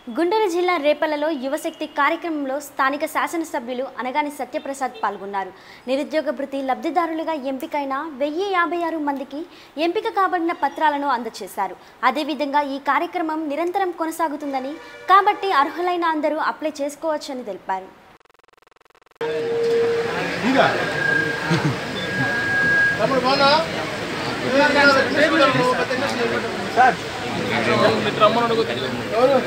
గుంటూరు జిల్లా రేపల్లలో యువశక్తి కార్యక్రమంలో స్థానిక శాసనసభ్యులు అనగాని సత్యప్రసాద్ పాల్గొన్నారు నిరుద్యోగ భృతి లబ్ధిదారులుగా ఎంపికైన వెయ్యి యాభై ఆరు మందికి ఎంపిక కాబడిన పత్రాలను అందజేశారు అదేవిధంగా ఈ కార్యక్రమం నిరంతరం కొనసాగుతుందని కాబట్టి అర్హులైన అందరూ అప్లై చేసుకోవచ్చని తెలిపారు తమ్ముడు బాగున్నా ఎవరు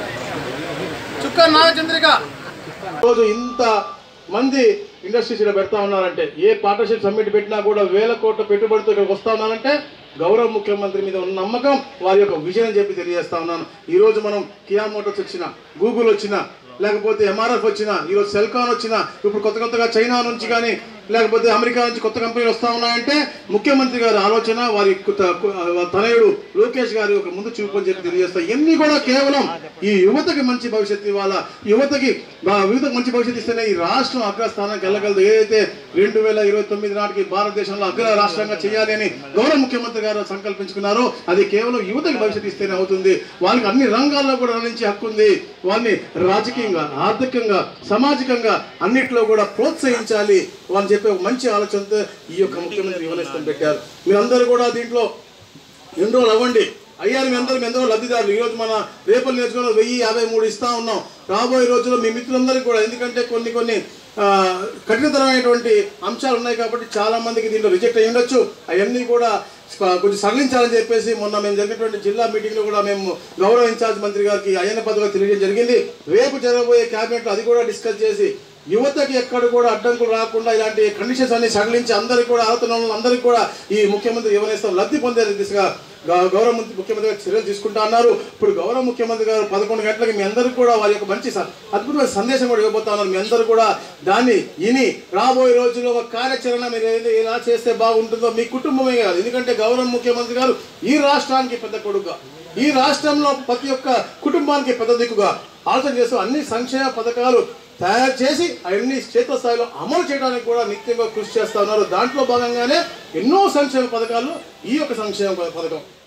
చుక్క నాగచంద్రిక రోజు ఇంత మంది ఇండస్ట్రీస్ ఇక్కడ పెడతా ఉన్నారంటే ఏ పార్ట్నర్షిప్ సమ్మిట్ పెట్టినా కూడా వేల కోట్ల పెట్టుబడితో ఇక్కడికి వస్తా ఉన్నారంటే గౌరవ ముఖ్యమంత్రి మీద ఉన్న నమ్మకం వారి యొక్క విజన్ అని చెప్పి తెలియజేస్తా ఉన్నాను ఈ రోజు మనం కియా మోటార్స్ వచ్చిన గూగుల్ వచ్చిన లేకపోతే ఎంఆర్ఎఫ్ వచ్చిన ఈరోజు సెల్కాన్ వచ్చిన ఇప్పుడు కొత్త కొత్తగా చైనా నుంచి కానీ లేకపోతే అమెరికా నుంచి కొత్త కంపెనీలు వస్తా ఉన్నాయంటే ముఖ్యమంత్రి గారి ఆలోచన వారి కుత- కు- తనయుడు లోకేష్ గారి ఒక ముందు చూపు అని చెప్పి తెలియజేస్తాయి ఇవన్నీ కూడా కేవలం ఈ యువతకి మంచి భవిష్యత్తు ఇవ్వాలా యువతకి బా- యువతకు మంచి భవిష్యత్తు ఇస్తేనే ఈ రాష్ట్రం అగ్రస్థానానికి వెళ్ళగలదు ఏదైతే రెండు వేల ఇరవై తొమ్మిది నాటికి భారతదేశంలో అగ్ర రాష్ట్రంగా చేయాలి అని గౌరవ ముఖ్యమంత్రి గారు సంకల్పించుకున్నారో అది కేవలం యువతకి భవిష్యత్తు ఇస్తేనే అవుతుంది వాళ్ళకి అన్ని రంగాల్లో కూడా రాణించే హక్కు ఉంది వాళ్ళని రాజకీయంగా ఆర్థికంగా సామాజికంగా అన్నిట్లో కూడా ప్రోత్సహించాలి వాళ్ళని చెప్పే ఒక మంచి ఆలోచనతో ఈ యొక్క ముఖ్యమంత్రి యువనేస్తం పెట్టారు మీరందరూ కూడా దీంట్లో ఎన్రోల్ అవ్వండి అయ్యారు మీ అందరూ మీ అందరూ లబ్ధిదారులు ఈరోజు మన రేపటి నియోజకవర్గంలో వెయ్యి యాభై మూడు ఇస్తా ఉన్నాం రాబోయే రోజుల్లో మీ మిత్రులందరికీ కూడా ఎందుకంటే కొన్ని కొన్ని ఆ, కఠినతరమైనటువంటి అంశాలు ఉన్నాయి కాబట్టి చాలా మందికి దీంట్లో రిజెక్ట్ అయ్యి ఉండొచ్చు అవన్నీ కూడా స్ప- కొంచెం సడలించాలని చెప్పేసి మొన్న మేము జరిగినటువంటి జిల్లా మీటింగ్లో కూడా మేము గౌరవ ఇన్ఛార్జ్ మంత్రి గారికి అయ్యన్న పదవిగా తెలియజేయడం జరిగింది రేపు జరగబోయే క్యాబినెట్లో అది కూడా డిస్కస్ చేసి యువతకి ఎక్కడ కూడా అడ్డంకులు రాకుండా ఇలాంటి కండిషన్స్ అన్ని సడలించి అందరికీ కూడా ఆలోచన అందరికీ కూడా ఈ ముఖ్యమంత్రి యువనేస్తాం లబ్ధి పొందే దిశగా గౌ- గౌరవ ముఖ్య- ముఖ్యమంత్రి గారు చర్యలు తీసుకుంటా అన్నారు ఇప్పుడు గౌరవ ముఖ్యమంత్రి గారు పదకొండు గంటలకి మీ అందరికీ కూడా వారి యొక్క మంచి స- అద్భుతమైన సందేశం కూడా ఇవ్వబోతా ఉన్నారు మీ అందరూ కూడా దాన్ని విని రాబోయే రోజుల్లో ఒక కార్యాచరణ మీరు ఏది ఎలా చేస్తే బాగుంటుందో మీ కుటుంబమే కాదు ఎందుకంటే గౌరవ ముఖ్యమంత్రి గారు ఈ రాష్ట్రానికి పెద్ద కొడుకుగా ఈ రాష్ట్రంలో ప్రతి ఒక్క కుటుంబానికి పెద్ద దిక్కుగా ఆలోచన చేస్తూ అన్ని సంక్షేమ పథకాలు తయారు చేసి అవన్నీ క్షేత్రస్థాయిలో అమలు చేయడానికి కూడా నిత్యంగా కృషి చేస్తా ఉన్నారు దాంట్లో భాగంగానే ఎన్నో సంక్షేమ పథకాలు ఈ యొక్క సంక్షేమ పథకం